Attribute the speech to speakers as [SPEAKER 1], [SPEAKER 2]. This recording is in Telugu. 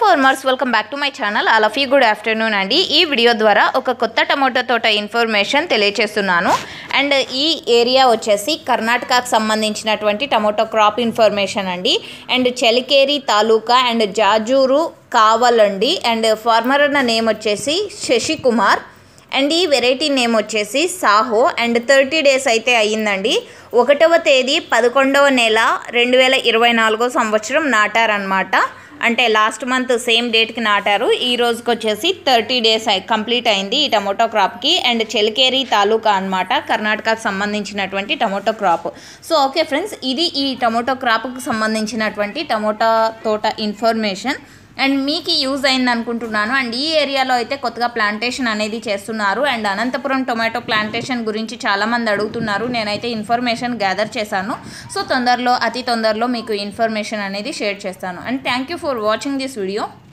[SPEAKER 1] farmers welcome back to my channel అలఫీ గుడ్ ఆఫ్టర్నూన్ అండి ఈ వీడియో ద్వారా ఒక కొత్త టమోటా తోట ఇన్ఫర్మేషన్ తెలియచేస్తున్నాను అండ్ ఈ ఏరియా వచ్చేసి కర్ణాటకకు సంబంధించినటువంటి టమోటో క్రాప్ ఇన్ఫర్మేషన్ అండి అండ్ చలికేరి తాలూకా అండ్ జాజూరు కావలండి అండ్ ఫార్మర్ అన్న నేమ్ వచ్చేసి శశికుమార్ అండ్ ఈ వెరైటీ నేమ్ వచ్చేసి సాహో అండ్ థర్టీ డేస్ అయితే అయ్యిందండి ఒకటవ తేదీ పదకొండవ నెల రెండు వేల ఇరవై నాలుగో సంవత్సరం నాటారనమాట అంటే లాస్ట్ మంత్ సేమ్ డేట్కి నాటారు ఈ రోజుకి వచ్చేసి థర్టీ డేస్ అయి కంప్లీట్ అయింది ఈ టమోటో క్రాప్కి అండ్ చెలికేరి తాలూకా అనమాట కర్ణాటకకు సంబంధించినటువంటి tomato crop so okay friends ఇది ఈ టమోటో క్రాప్కి సంబంధించినటువంటి టమోటా తోట ఇన్ఫర్మేషన్ అండ్ మీకు యూజ్ అయింది అనుకుంటున్నాను అండ్ ఈ ఏరియాలో అయితే కొత్తగా ప్లాంటేషన్ అనేది చేస్తున్నారు అండ్ అనంతపురం టొమాటో ప్లాంటేషన్ గురించి చాలామంది అడుగుతున్నారు నేనైతే ఇన్ఫర్మేషన్ గ్యాదర్ చేశాను సో తొందరలో అతి తొందరలో మీకు ఇన్ఫర్మేషన్ అనేది షేర్ చేస్తాను and thank you for watching this video